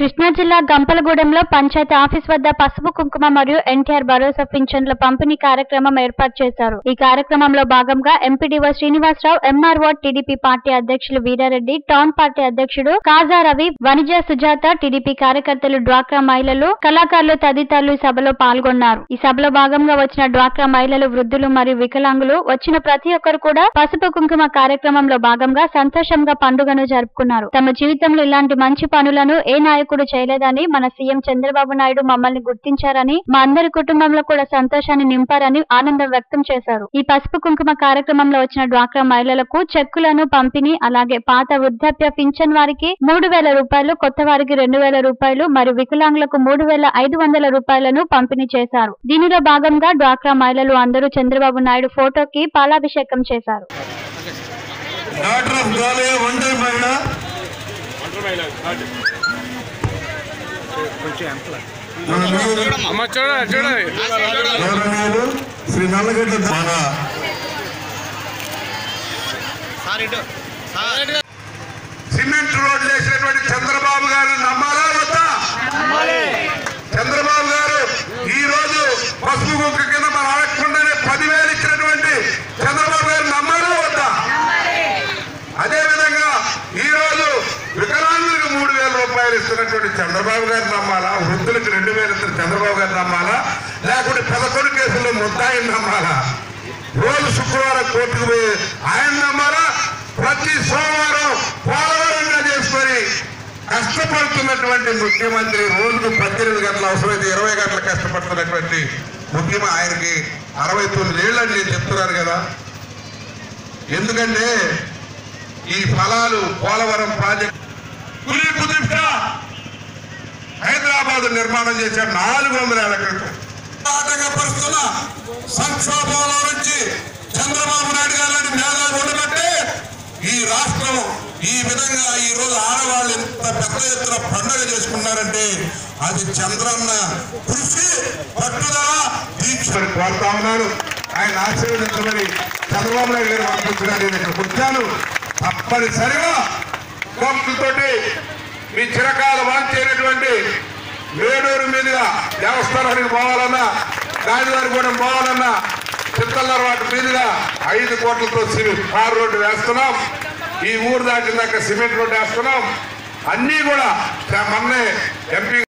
కృష్ణా జిల్లా గంపలగూడెంలో పంచాయతీ ఆఫీస్ వద్ద పసుపు కుంకుమ మరియు ఎన్టీఆర్ భరోసా పింఛన్ల పంపిణీ కార్యక్రమం ఏర్పాటు చేశారు ఈ కార్యక్రమంలో భాగంగా MPDO Srinivasarao MRO TDP party అధ్యక్షులు వీరారెడ్డి టౌన్ పార్టీ అధ్యక్షుడు కాజా రవి వనిజ సుజాత టీడీపీ కార్యకర్తలు డ్వాక్రా మహిళలు కళాకారులు తదితరులు ఈ సభలో పాల్గొన్నారు ఈ సభలో భాగంగా వచ్చిన డ్వాక్రా మహిళలు వృద్ధులు మరియు వికలాంగులు వచ్చిన ప్రతి ఒక్కరు కూడా పసుపు కుంకుమ కార్యక్రమంలో భాగంగా సంతోషంగా పండుగను జరుపుకున్నారు తమ జీవితంలో ఇలాంటి మంచి పనులను ఏ నాయకుడు చేయలేదని మన సీఎం చంద్రబాబు నాయుడు మమ్మల్ని గుర్తించారని మా అందరి కుటుంబంలో కూడా సంతోషాన్ని నింపారని ఆనందం వ్యక్తం చేశారు ఈ పసుపు కుంకుమ కార్యక్రమంలో వచ్చిన డ్వాక్రా మహిళలకు చెక్కులను పంపిణీ అలాగే పాత వృద్ధాప్య పింఛన్ వారికి మూడు వేల రూపాయలు కొత్త వారికి రెండు వేల రూపాయలు మరియు వికలాంగులకు మూడు వేల ఐదు వందల రూపాయలను పంపిణీ చేశారు దీనిలో భాగంగా డ్వాక్రా మహిళలు అందరూ చంద్రబాబు నాయుడు ఫోటోకి పాలాభిషేకం చేశారు డాక్టర్ ఆఫ్ గాలే ఒంటరి మహిళ మన నియోజక అమ్మ చూడ చూడండి గౌరవనీయులు శ్రీ నల్లగడ్డ మన సిమెంట్ రోడ్లు వేసినటువంటి చంద్రబాబు గారిని నమ్మాలా వద్దా చంద్రబాబు గారు ఈ రోజు పసుపు కుక్క కింద మన అడగకుండానే పదివేలు ఇచ్చినటువంటి చంద్రబాబు గారిని నమ్మాలా వద్దా అదే విధంగా ఈ రోజు వికలాంగులకు మూడు వేల రూపాయలు ఇస్తున్నటువంటి చంద్రబాబు గారిని నమ్మాలా వృద్ధులకు రెండు వేలు ఇస్తున్న చంద్రబాబు గారిని నమ్మాలా లేకుంటే పదకొండు కేసుల్లో ముద్దాయిని నమ్మాలా రోజు శుక్రవారం కోర్టుకు పోయి ఆయన నమ్మాలా ప్రతి సోమవారం పోలవరంగా చేసుకొని కష్టపడుతున్నటువంటి ముఖ్యమంత్రి రోజుకు పద్దెనిమిది గంటల అవసరమైతే ఇరవై గంటలు కష్టపడుతున్నటువంటి ముఖ్యమంత్రి ఆయనకి అరవై తొమ్మిది ఏళ్ళు అని నేను చెప్తున్నాను కదా ఎందుకంటే ఈ ఫలాలు పోలవరం ప్రాజెక్ట్ కులి కుదిరిట హైదరాబాద్ నిర్మాణం చేశారు నాలుగు వందల ఏళ్ల క్రితం ఆటంకపరుస్తున్న సంక్షోభంలో నుంచి చంద్రబాబు నాయుడు గారిని మేధావి ఉండబట్టే ఈ రాష్ట్రం ఈ విధంగా ఈ రోజు ఆడవాళ్ళు ఎంత పెద్ద ఎత్తున పండుగ చేసుకున్నారంటే అది చంద్రన్న కృషి పట్టుదల దీక్షను కోరుతా ఉన్నాను ఆయన ఆశీర్వదించమని చంద్రబాబు నాయుడు గారు పంపించడానికి నేను ఇక్కడికి వచ్చాను తప్పనిసరిగా కోర్టుతోటి మీ చిరకాల వాంచైనటువంటి వేడూరు మీదుగా దేవస్థానానికి పోవాలన్నా గాంధీవారిగూడెం పోవాలన్నా చిత్తల్లర వాటి మీదుగా ఐదు కోట్లతో సిమెంట్ కార్ రోడ్డు వేస్తున్నాం ఈ ఊరు దాటినాక సిమెంట్ రోడ్డు వేస్తున్నాం అన్నీ కూడా మొన్నే ఎంపీ